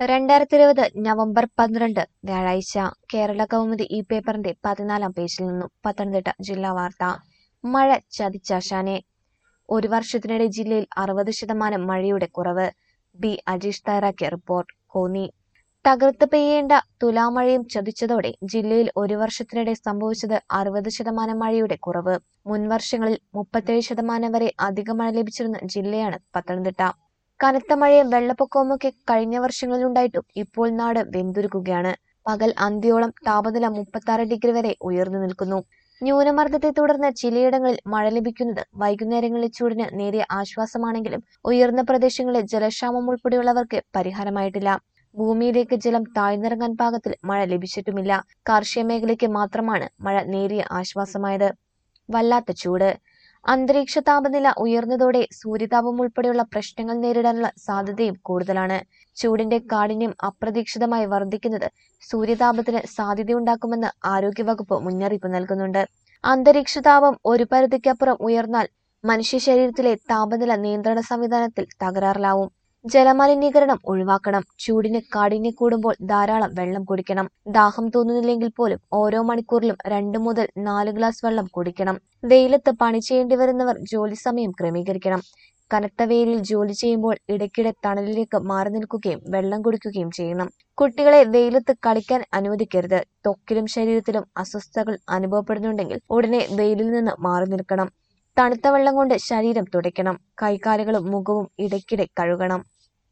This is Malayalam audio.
രണ്ടായിരത്തി ഇരുപത് നവംബർ പന്ത്രണ്ട് വ്യാഴാഴ്ച കേരള കൗമുദി ഈ പേപ്പറിന്റെ പതിനാലാം പേജിൽ നിന്നും പത്തനംതിട്ട ജില്ലാ വാർത്ത മഴ ചതിച്ചാശാനെ ഒരു വർഷത്തിനിടെ ജില്ലയിൽ അറുപത് ശതമാനം മഴയുടെ കുറവ് ബി അജീഷ് തയ്യാറാക്കിയ റിപ്പോർട്ട് കോന്നി തകർത്ത് പെയ്യേണ്ട തുലാമഴയും ചതിച്ചതോടെ ജില്ലയിൽ ഒരു വർഷത്തിനിടെ സംഭവിച്ചത് അറുപത് ശതമാനം മഴയുടെ കുറവ് മുൻവർഷങ്ങളിൽ മുപ്പത്തേഴ് ശതമാനം വരെ അധിക മഴ ലഭിച്ചിരുന്ന ജില്ലയാണ് പത്തനംതിട്ട കനത്ത മഴയും വെള്ളപ്പൊക്കവുമൊക്കെ കഴിഞ്ഞ വർഷങ്ങളിലുണ്ടായിട്ടും ഇപ്പോൾ നാട് വെന്തുരുക്കുകയാണ് പകൽ അന്ത്യോളം താപനില മുപ്പത്തി ഡിഗ്രി വരെ ഉയർന്നു നിൽക്കുന്നു ന്യൂനമർദ്ദത്തെ തുടർന്ന് ചിലയിടങ്ങളിൽ മഴ ലഭിക്കുന്നത് വൈകുന്നേരങ്ങളിൽ ചൂടിന് നേരിയ ആശ്വാസമാണെങ്കിലും ഉയർന്ന പ്രദേശങ്ങളിൽ ജലക്ഷാമം ഉൾപ്പെടെയുള്ളവർക്ക് പരിഹാരമായിട്ടില്ല ഭൂമിയിലേക്ക് ജലം താഴ്ന്നിറങ്ങാൻ പാകത്തിൽ മഴ ലഭിച്ചിട്ടുമില്ല കാർഷിക മേഖലയ്ക്ക് മാത്രമാണ് മഴ നേരിയ ആശ്വാസമായത് വല്ലാത്ത ചൂട് അന്തരീക്ഷ താപനില ഉയർന്നതോടെ സൂര്യതാപം ഉൾപ്പെടെയുള്ള പ്രശ്നങ്ങൾ നേരിടാനുള്ള സാധ്യതയും കൂടുതലാണ് ചൂടിന്റെ കാഠിന്യം അപ്രതീക്ഷിതമായി വർദ്ധിക്കുന്നത് സൂര്യതാപത്തിന് സാധ്യതയുണ്ടാക്കുമെന്ന് ആരോഗ്യവകുപ്പ് മുന്നറിയിപ്പ് നൽകുന്നുണ്ട് അന്തരീക്ഷ താപം ഒരു പരിധിക്കപ്പുറം ഉയർന്നാൽ മനുഷ്യ ശരീരത്തിലെ താപനില നിയന്ത്രണ സംവിധാനത്തിൽ തകരാറിലാവും ജലമലിനീകരണം ഒഴിവാക്കണം ചൂടിന് കാഠിന്യം കൂടുമ്പോൾ ധാരാളം വെള്ളം കുടിക്കണം ദാഹം തോന്നുന്നില്ലെങ്കിൽ പോലും ഓരോ മണിക്കൂറിലും രണ്ട് മുതൽ നാല് ഗ്ലാസ് വെള്ളം കുടിക്കണം വെയിലത്ത് പണി ചെയ്യേണ്ടി വരുന്നവർ ജോലി സമയം ക്രമീകരിക്കണം കനത്ത വെയിലിൽ ജോലി ചെയ്യുമ്പോൾ ഇടയ്ക്കിടെ തണലിലേക്ക് മാറി നിൽക്കുകയും വെള്ളം കുടിക്കുകയും ചെയ്യണം കുട്ടികളെ വെയിലത്ത് കളിക്കാൻ അനുവദിക്കരുത് ത്വക്കിലും ശരീരത്തിലും അസ്വസ്ഥതകൾ അനുഭവപ്പെടുന്നുണ്ടെങ്കിൽ ഉടനെ വെയിലിൽ നിന്ന് മാറി നിൽക്കണം തണുത്ത വെള്ളം കൊണ്ട് ശരീരം തുടയ്ക്കണം കൈകാലുകളും മുഖവും ഇടയ്ക്കിടെ കഴുകണം